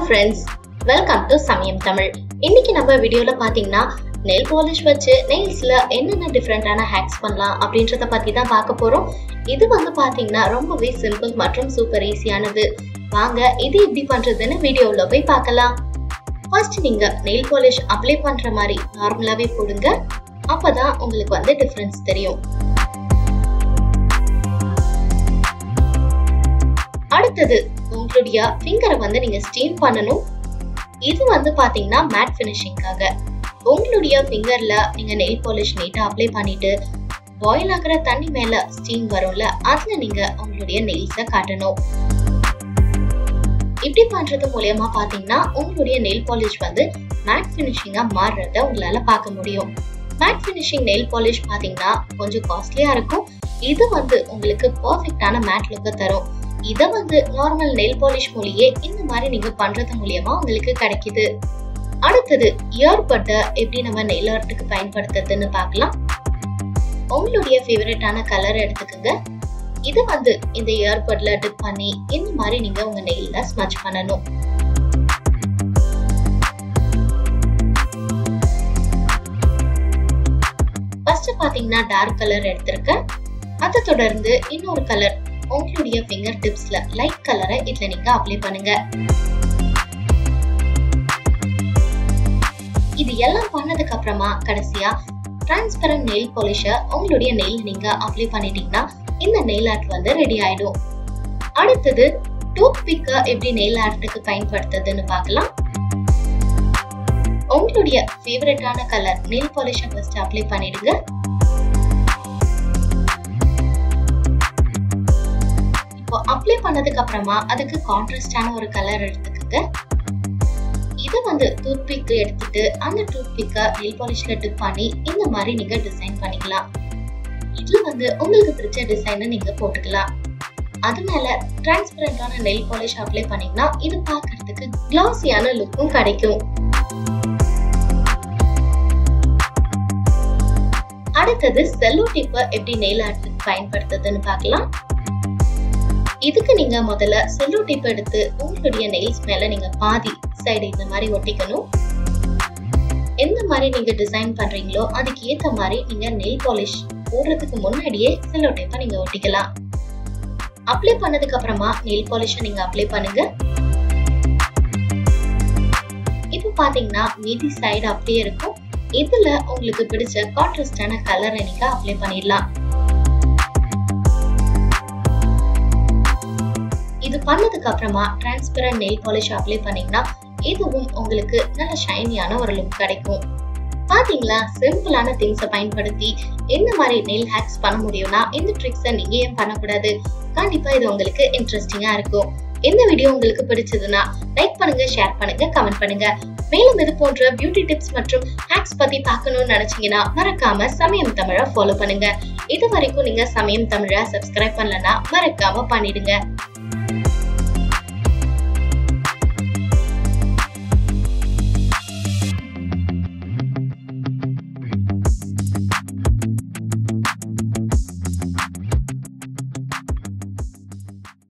friends welcome to சமயம் தமிழ் இன்னைக்கு நம்ம வீடியோல பாத்தீங்கன்னா நெயில் பாலிஷ் வச்சு நெயில்ஸ்ல என்னென்ன டிஃப்ரெண்டான ஹேக்ஸ் பண்ணலாம் அப்படின்றத பத்தி தான் பார்க்க போறோம் இது வந்து பாத்தீங்கன்னா ரொம்பவே சிம்பிள் மற்றும் சூப்பர் ஈஸியானது வாங்க இது எப்படி பண்றதுன்னு வீடியோல போய் பார்க்கலாம் ஃபர்ஸ்ட் நீங்க நெயில் பாலிஷ் அப்ளை பண்ற மாதிரி நார்மலாவே போடுங்க அப்பதான் உங்களுக்கு வந்து டிஃபரன்ஸ் தெரியும் அடுத்தது உங்களுடைய ஃபிங்கரை வந்து நீங்க ஸ்டீம் பண்ணணும் இது வந்து பாத்தீங்கன்னா மேட் ஃபினிஷிங்காக உங்களுடைய ஃபிங்கர்ல நீங்க நெயில் பாலிஷ் நீட்டா அப்ளை பண்ணிட்டு பாயில் ஆகிற தண்ணி மேல ஸ்டீம் வரும்ல அதுல நீங்க உங்களுடைய நெயில்ஸ காட்டணும் இப்படி பண்றது மூலியமா பாத்தீங்கன்னா உங்களுடைய நெயில் பாலிஷ் வந்து மேட் ஃபினிஷிங்கா மாறுறத உங்களால பார்க்க முடியும் மேட் ஃபினிஷிங் நெயில் பாலிஷ் பாத்தீங்கன்னா கொஞ்சம் காஸ்ட்லியா இருக்கும் இது வந்து உங்களுக்கு பர்ஃபெக்டான மேட் லுக்க தரும் இத வந்து நார்மல் நெயில் பாலிஷ் மூலியே இந்த மாதிரி நீங்க பண்றது மூலியமா உங்களுக்கு கிடைக்குது அடுத்தது இயர்பட்டை எப்படி நம்ம நெயில் ஆர்ட்டுக்கு பயன்படுத்துறதுன்னு பார்க்கலாம் உங்களுடைய ஃபேவரட்டான கலர் எடுத்துக்கோங்க இதை வந்து இந்த இயர்பட்ல டிப் பண்ணி இந்த மாதிரி நீங்க உங்க நெயில்ல ஸ்மச் பண்ணணும் ஃபர்ஸ்ட் பாத்தீங்கன்னா டார்க் கலர் எடுத்திருக்கேன் அதை தொடர்ந்து இன்னொரு கலர் உங்களுடைய ஃபிங்கர் டிப்ஸ்ல லைட் கலரை இதுல நீங்க அப்ளை பண்ணுங்க இது எல்லாம் பண்ணதுக்கு அப்புறமா கடைசியா டிரான்ஸ்பரண்ட் நெயில் பாலிஷ உங்களுடைய நெயில் நீங்க அப்ளை பண்ணிட்டீங்கன்னா இந்த நெயில் ஆர்ட் வந்து ரெடி ஆயிடும் அடுத்தது டூத் பிக்க எப்படி நெயில் ஆர்ட்டுக்கு பயன்படுத்துறதுன்னு பார்க்கலாம் உங்களுடைய ஃபேவரட்டான கலர் நெயில் பாலிஷ ஃபர்ஸ்ட் அப்ளை பண்ணிடுங்க இப்போ அப்ளை பண்ணதுக்கு அப்புறமா அதுக்கு கான்ட்ராஸ்டான ஒரு கலர் எடுத்துக்கோங்க இதை வந்து டூத் பிக் எடுத்துட்டு அந்த டூத் பிக்கை நெயில் பாலிஷ்ல டிப் பண்ணி இந்த மாதிரி நீங்க டிசைன் பண்ணிக்கலாம் இது வந்து உங்களுக்கு பிடிச்ச டிசைனை நீங்க போட்டுக்கலாம் அது மேல டிரான்ஸ்பரண்டான நெயில் பாலிஷ் அப்ளை பண்ணீங்கன்னா இது பார்க்கிறதுக்கு கிளாஸியான லுக்கும் கிடைக்கும் அடுத்தது செல்லோ டிப்பை எப்படி நெயில் ஆர்ட்டுக்கு பயன்படுத்துறதுன்னு பார்க்கலாம் இதுக்கு நீங்க முதல்ல செல்லோ டேப் எடுத்து உங்களுடைய நெயில்ஸ் மேல நீங்க பாதி சைடு இந்த மாதிரி ஒட்டிக்கணும் எந்த மாதிரி நீங்க டிசைன் பண்றீங்களோ அதுக்கு ஏத்த மாதிரி நீங்க நெயில் பாலிஷ் போடுறதுக்கு முன்னாடியே செல்லோ டேப்பை நீங்க ஒட்டிக்கலாம் அப்ளை பண்ணதுக்கு அப்புறமா நெயில் பாலிஷை நீங்க அப்ளை பண்ணுங்க இப்போ பாத்தீங்கன்னா மீதி சைடு அப்படியே இருக்கும் இதுல உங்களுக்கு பிடிச்ச கான்ட்ராஸ்டான கலரை நீங்க அப்ளை பண்ணிடலாம் இது பண்ணதுக்கு அப்புறமா டிரான்ஸ்பரண்ட் நெயில் பாலிஷ் அப்ளை பண்ணீங்கன்னா இதுவும் உங்களுக்கு நல்ல ஷைனியான ஒரு லுக் கிடைக்கும் பாத்தீங்களா சிம்பிளான திங்ஸை பயன்படுத்தி எந்த மாதிரி நெயில் ஹேக்ஸ் பண்ண முடியும்னா இந்த ட்ரிக்ஸை நீங்க ஏன் பண்ணக்கூடாது கண்டிப்பா இது உங்களுக்கு இன்ட்ரெஸ்டிங்கா இருக்கும் இந்த வீடியோ உங்களுக்கு பிடிச்சதுன்னா லைக் பண்ணுங்க ஷேர் பண்ணுங்க கமெண்ட் பண்ணுங்க மேலும் இது போன்ற பியூட்டி டிப்ஸ் மற்றும் ஹேக்ஸ் பத்தி பார்க்கணும்னு நினைச்சீங்கன்னா மறக்காம சமயம் தமிழை ஃபாலோ பண்ணுங்க இது வரைக்கும் நீங்க சமயம் தமிழை சப்ஸ்கிரைப் பண்ணலன்னா மறக்காம பண்ணிடுங்க